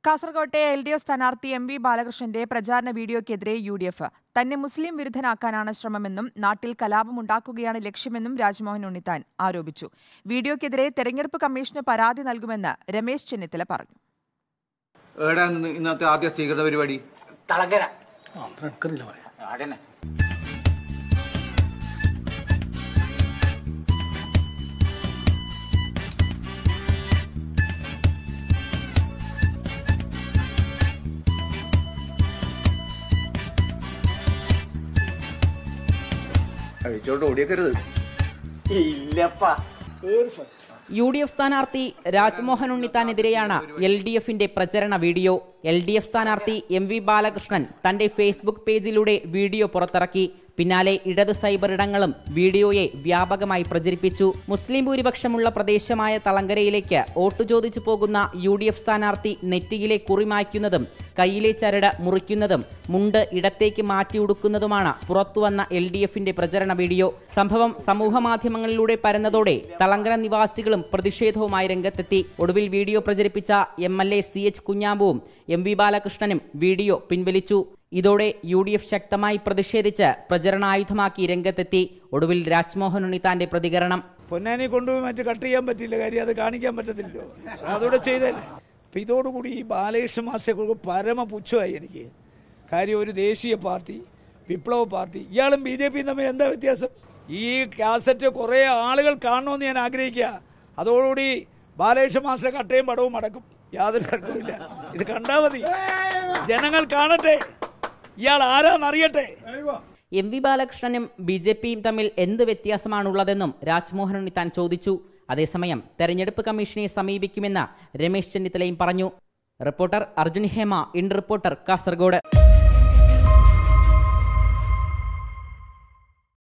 കാസർകോട്ടെ L D F സ്ഥാനാർത്ഥി M V ബാലകൃഷ്ണന്റെ പ്രചാരണ വീഡിയോയ്ക്കെതിരെ യു ഡി എഫ് തന്നെ മുസ്ലിം വിരുദ്ധനാക്കാനാണ് ശ്രമമെന്നും നാട്ടിൽ കലാപമുണ്ടാക്കുകയാണ് ലക്ഷ്യമെന്നും രാജ്മോഹൻ ഉണ്ണിത്താൻ ആരോപിച്ചു വീഡിയോയ്ക്കെതിരെ തെരഞ്ഞെടുപ്പ് കമ്മീഷന് പരാതി നൽകുമെന്ന് രമേശ് ചെന്നിത്തല പറഞ്ഞു എവിടെ ഇന്നത്തെ ആദ്യ സ്വീകൃത പരിപാടി തളങ്കര ആടനെ കഴിച്ചോട്ട് ഓടിയേക്കരുത് ഇല്ലപ്പാ യു ഡി എഫ് സ്ഥാനാർത്ഥി രാജ്മോഹൻ ഉണ്ണിത്താനെതിരെയാണ് എൽ ഡി എഫിന്റെ പ്രചരണ വീഡിയോ എൽ ഡി എഫ് സ്ഥാനാർത്ഥി എം വി ബാലകൃഷ്ണൻ തന്റെ ഫേസ്ബുക്ക് പേജിലൂടെ വീഡിയോ പുറത്തിറക്കി പിന്നാലെ ഇടത് സൈബർ ഇടങ്ങളും വീഡിയോയെ വ്യാപകമായി പ്രചരിപ്പിച്ചു മുസ്ലിം ഭൂരിപക്ഷമുള്ള പ്രദേശമായ തളങ്കരയിലേക്ക് വോട്ട് ചോദിച്ചു പോകുന്ന യു ഡി എഫ് സ്ഥാനാർത്ഥി നെറ്റിയിലെ കുറി മായ്ക്കുന്നതും കയ്യിലെ ചരട് മുറിക്കുന്നതും മുണ്ട് ഇടത്തേക്ക് മാറ്റി ഉടുക്കുന്നതുമാണ് പുറത്തുവന്ന എൽ ഡി എഫിന്റെ പ്രചരണ വീഡിയോ സംഭവം സമൂഹ മാധ്യമങ്ങളിലൂടെ പരന്നതോടെ തളങ്കര നിവാസികളും പ്രതിഷേധവുമായി രംഗത്തെത്തി ഒടുവിൽ വീഡിയോ പ്രചരിപ്പിച്ച M L A C H കുഞ്ഞാമ്പുവും എം വി ബാലകൃഷ്ണനും വീഡിയോ പിൻവലിച്ചു ഇതോടെ യു ഡി എഫ് ശക്തമായി പ്രതിഷേധിച്ച് പ്രചരണായുധമാക്കി രംഗത്തെത്തി ഒടുവിൽ രാജ്മോഹൻ ഉണ്ണിത്താന്റെ പ്രതികരണം പൊന്നാനി കൊണ്ടുപോയി മറ്റു കട്ട് ചെയ്യാൻ പറ്റില്ല കാര്യം അത് കാണിക്കാൻ പറ്റത്തില്ലല്ലോ അതോടെ ചെയ്തല്ലേ അപ്പൊ ഇതോടുകൂടി ഈ ബാലകൃഷ്ണ മാസ്റ്ററെ പരമ പുച്ഛമായി എനിക്ക് കാര്യം ഒരു ദേശീയ പാർട്ടി വിപ്ലവ പാർട്ടി ഇയാളും ബി ജെ പിയും തമ്മിൽ എന്താ വ്യത്യാസം ഈ കാസറ്റ് കുറെ ആളുകൾ കാണണമെന്ന് ഞാൻ ആഗ്രഹിക്കുക അതോടുകൂടി ബാലകൃഷ്ണ മാസ്റ്റർ കട്ടയും പടവും അടക്കും യാതൊരു തർക്കവുമില്ല ഇത് കണ്ടാ മതി ജനങ്ങൾ കാണട്ടെ ഇയാൾ ആരാന്നറിയട്ടെ എം വി ബാലകൃഷ്ണനും ബി ജെ പിയും തമ്മിൽ എന്ത് വ്യത്യാസമാണുള്ളതെന്നും രാജ്മോഹൻ ഉണ്ണിത്താൻ ചോദിച്ചു അതേസമയം തെരഞ്ഞെടുപ്പ് കമ്മീഷനെ സമീപിക്കുമെന്ന് രമേശ് ചെന്നിത്തലയും പറഞ്ഞു reporter Arjun Hema in reporter Kasaragod